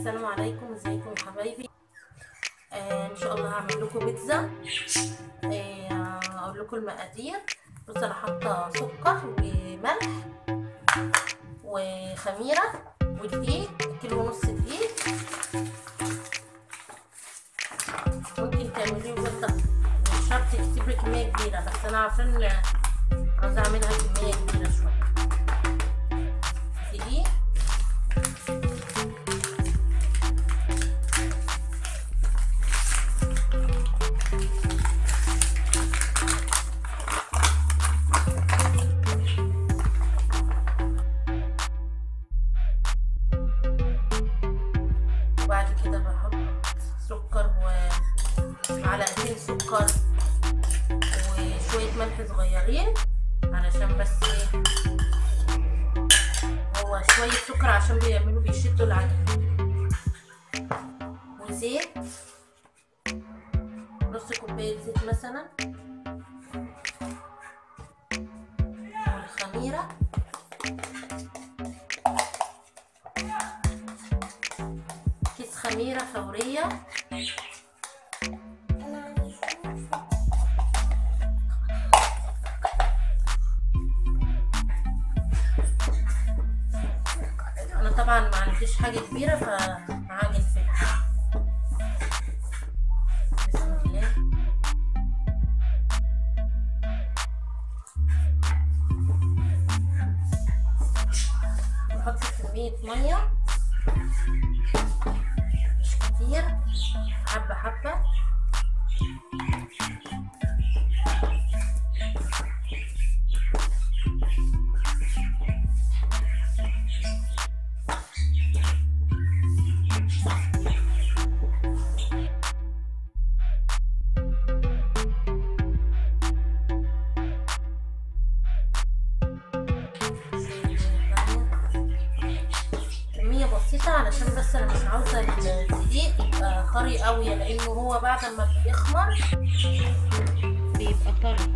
السلام عليكم ازيكم حبايبي آه ان شاء الله هعمل لكم بيتزا آه اقول لكم المقادير بص انا حاطه سكر وملح وخميره ودقيق كيلو ونص دقيق ممكن تعمليه بيضه مش شرط تكتبي كميه كبيره بس انا عشان عاوزه اعملها كميه كبيره شويه دقيق وبعد كده بحط سكر ومعلقتين سكر وشوية ملح صغيرين علشان بس ايه هو شوية سكر عشان بيعملوا بيشدوا العجين وزيت نص كوباية زيت مثلا والخميرة كيس خميرة فورية انا طبعا ما عنديش حاجة كبيرة فهعجن فيها بسم الله نحط كمية مية مش كتير حبة حبة كمية بسيطة علشان بس أنا مش عاوزة الدقيق يبقى طري قوي لأنه هو بعد ما بيخمر بيبقى طري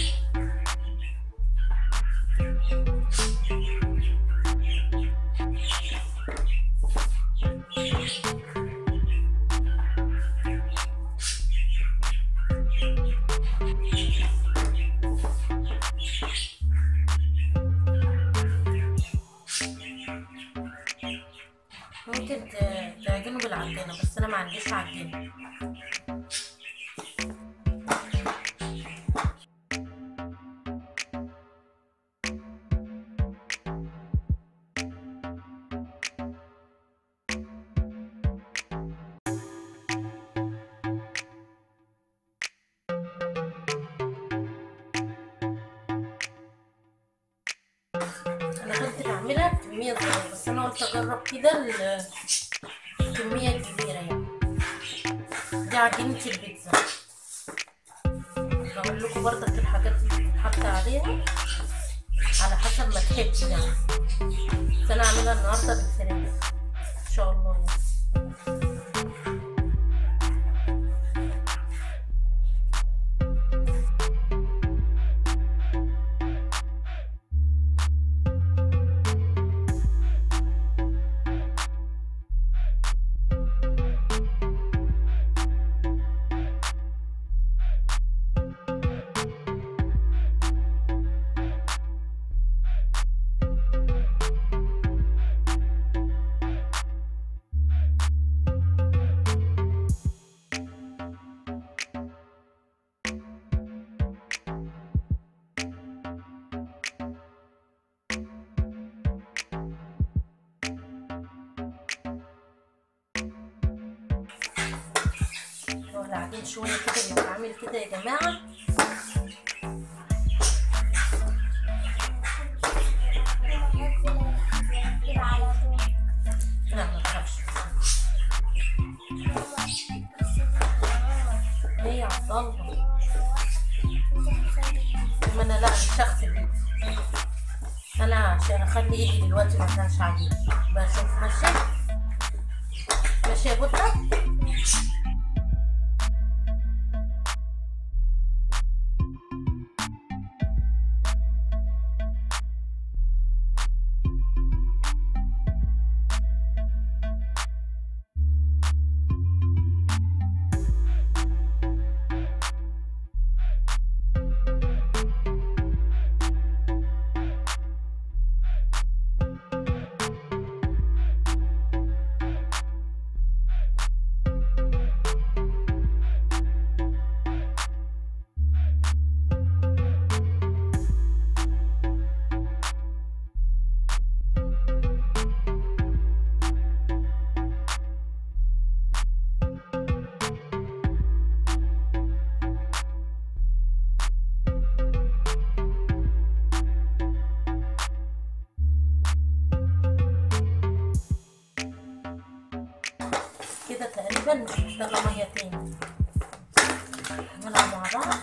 ممكن ت- تعجنه بالعجينة بس أنا ما عنديش عجينة انا كنت بعملها بكمية صغيرة بس انا قلت اجرب كده ال- الكمية الكبيرة يعني دي عجينة البيتزا بقول لكم برضك الحاجات اللي بتتحط عليها على حسب ما تحب يعني بس انا هعملها النهاردة بالفراخ ان شاء الله يعني. هو العجين شوية كده بيبقى عامل كده يا جماعة لا ما تخافش هي يا عبد الله ما انا لا مش هغسل ايدي انا عشان اخلي ايدي دلوقتي ما كانش عجين بشوف ماشي ماشي يا بطة تقريبا مش محتاجة مية تاني نلعب مع بعض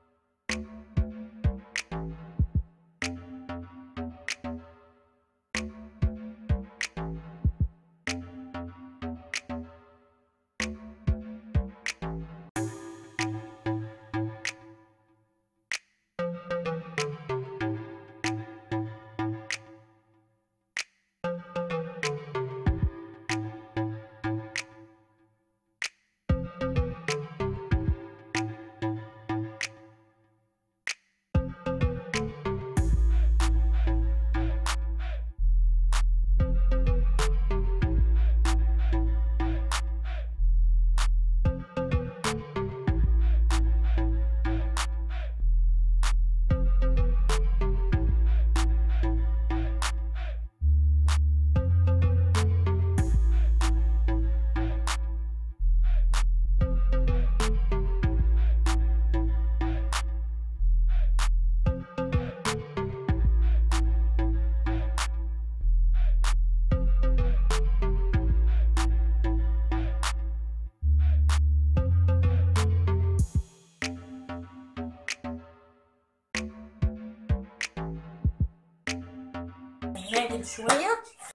نعجن شوية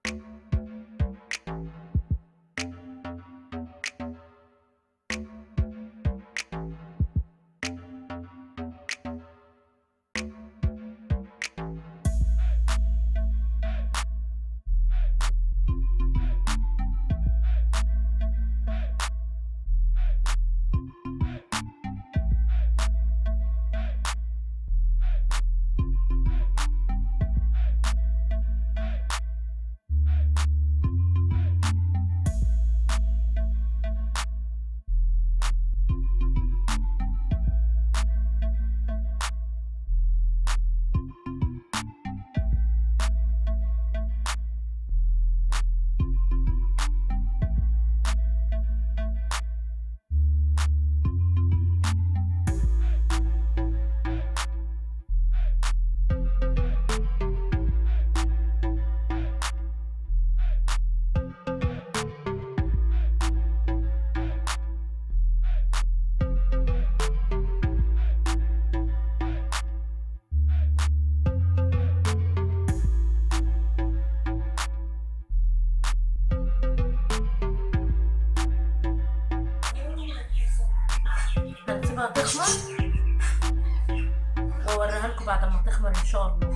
هنسيبها تخمر واوريها لكم بعد ما تخمر ان شاء الله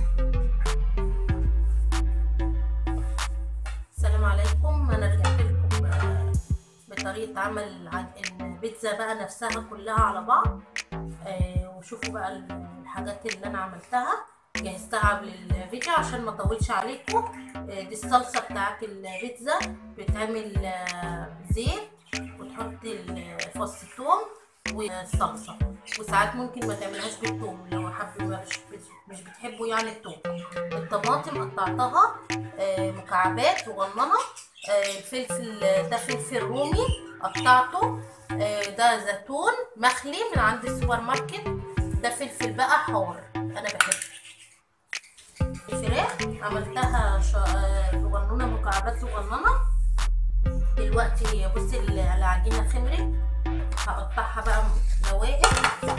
السلام عليكم انا رجعت لكم آه، بطريقه عمل ع- البيتزا بقى نفسها كلها على بعض آه، وشوفوا بقى الحاجات اللي انا عملتها جهزتها قبل الفيديو عشان ما اطولش عليكم آه، دي الصلصه بتاعت البيتزا بتعمل آه، زيت وتحط ال- فص الثوم والصلصه وساعات ممكن ما تعملهاش بالثوم لو حابب ما مش مش بتحبوا يعني الثوم الطماطم قطعتها آه، مكعبات صغننه آه، الفلفل ده فلفل رومي قطعته آه، ده زيتون مخلي من عند السوبر ماركت ده فلفل بقى حار انا بحبه الفراخ عملتها ش- آه، صغنونه مكعبات صغننه دلوقتي بصي ال- العجينه خمرت هقطعها بقى دوائر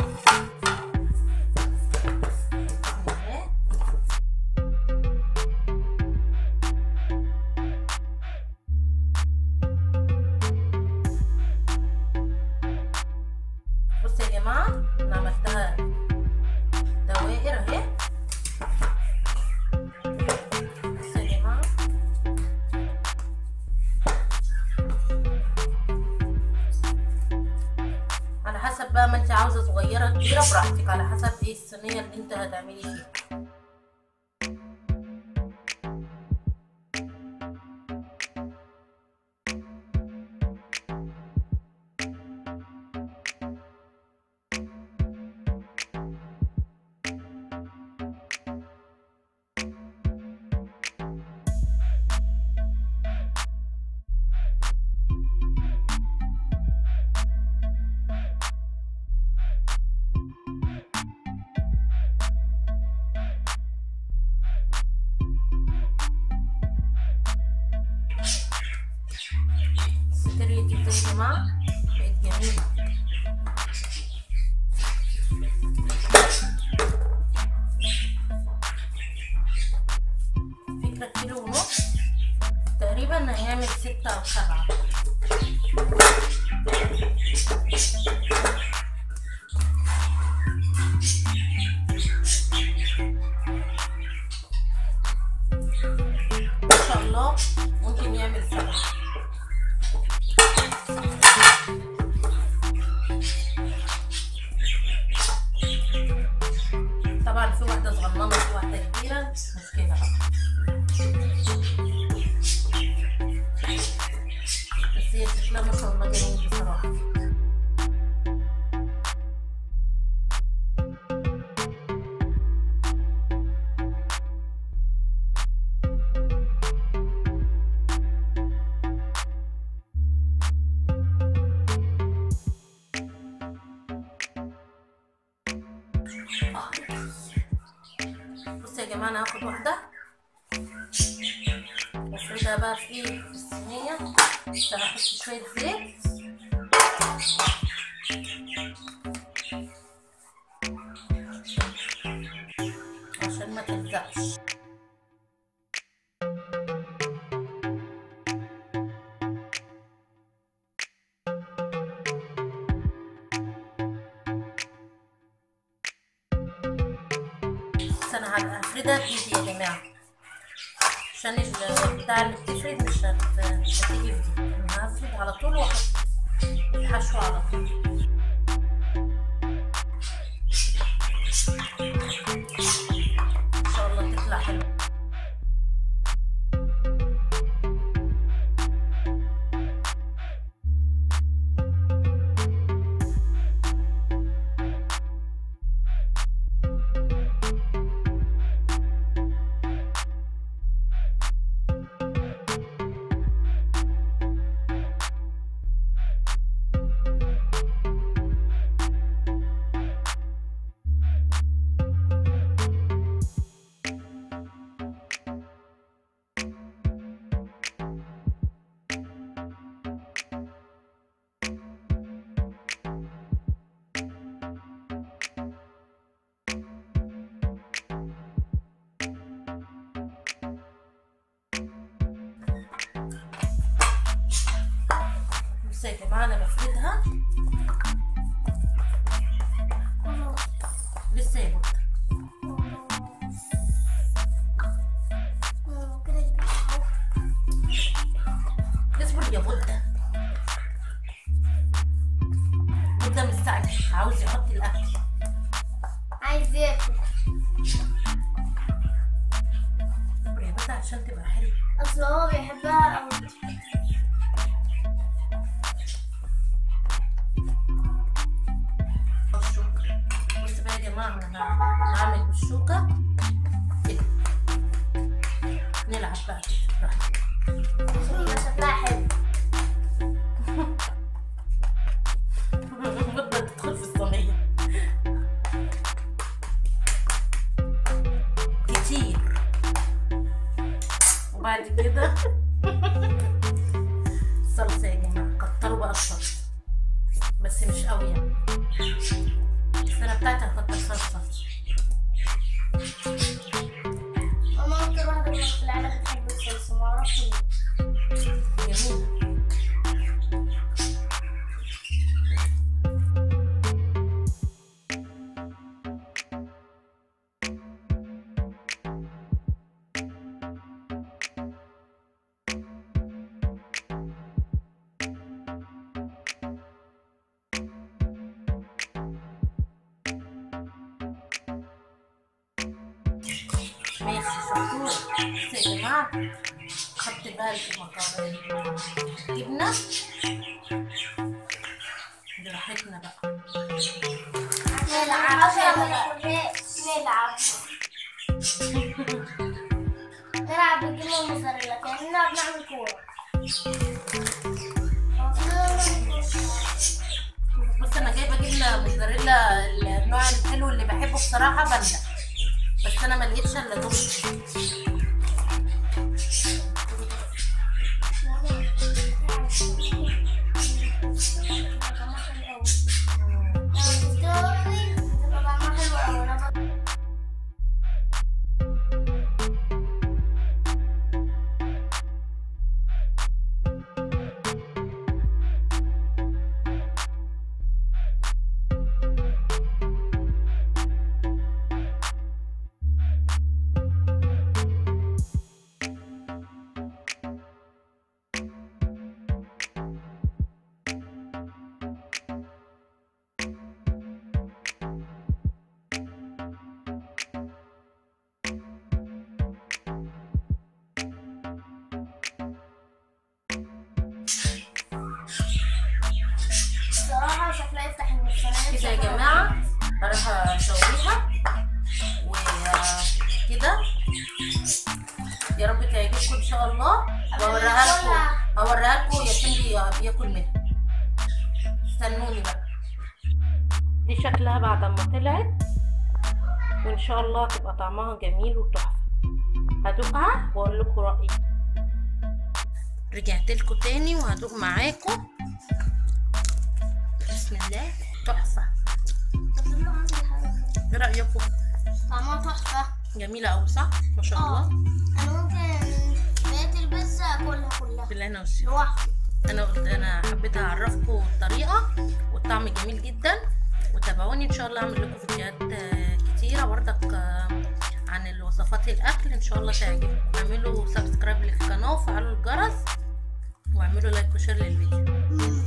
أهي. بصوا يا جماعة أنا عملتها دوائر أهي بصوا يا جماعة على حسب بقى ما انت عاوزة صغيرة كبيرة براحتك على حسب ايه الصينية اللي انت هتعملي فيها ستريت يا جماعة رهيبة فكرة كيلو ونص تقريبا هيعمل ستة أو سبعة ما شاء الله ممكن يعمل سبعة طبعا في واحدة صغننة وفي واحدة كبيرة مش مشكلة بقى بس هي شكلها ما شاء الله جميل بصراحة بصوا يا جماعة أنا هاخد واحدة وافردها بقى في ايه في الصينية عشان احط شوية زيت عشان ما تلزقش بس انا هفردها بايدي يا جماعة عشان البتاع اللي بتفرد مش هت- مش هتيجي في دي انا هفرد على طول واحط الحشو على طول ان شاء الله تطلع حلوه بصوا يا جماعه انا بفردها لسه يا بطه اصبر يا بطه بطه مستعجل عاوز يحط الاكل عايز ياكل اصبر يا بطه عشان تبقى حلوه اصل هو بيحبها قوي الشوكة بص بقى يا جماعة أنا هعمل بالشوكة كده نلعب بقى كده براحتنا. بس شكلها حلو بدنا تدخل في الصينية كتير وبعد كده الصلصة يا جماعة كتروا بقى الصلصة بس مش قوي يعني بس أنا بتاعتي هكتر فيها الصلصة ماما اكتر واحدة كانت في العيلة بتحب الصلصة معرفش ليه جميلة ماشي شطور بس يا جماعة حط بقى المكرونة جبنة براحتنا بقى نلعب نلعب نلعب بالجبنة الموزاريلا كأننا بنعمل كورة بص انا جايبه جبنه موزاريلا النوع الحلو اللي بحبه بصراحه بلة بس انا ما لقيتش الا دول كده يا جماعه هروح اسويها وكده يا رب تعجبكم ان شاء الله واوريها لكم اوريها لكم ياسين بي- بياكل منها استنوني بقى دي شكلها بعد ما طلعت وان شاء الله تبقى طعمها جميل وتحفه هدوقها واقول لكم رايي رجعت لكم تاني وهدوق معاكم بسم الله تحفه طب دول عندي حاجة ايه رايكم طعمها تحفة جميله قوي صح ما شاء اه الله انا ممكن بقية البيتزا اكلها كلها بالله والشفا لوحدي انا قلت انا حبيت اعرفكم الطريقه والطعم جميل جدا وتابعوني ان شاء الله اعمل لكم فيديوهات آه، كتيره برضك آه، عن الوصفات الاكل ان شاء الله تعجبكم اعملوا سبسكرايب للقناه وفعلوا الجرس واعملوا لايك وشير للفيديو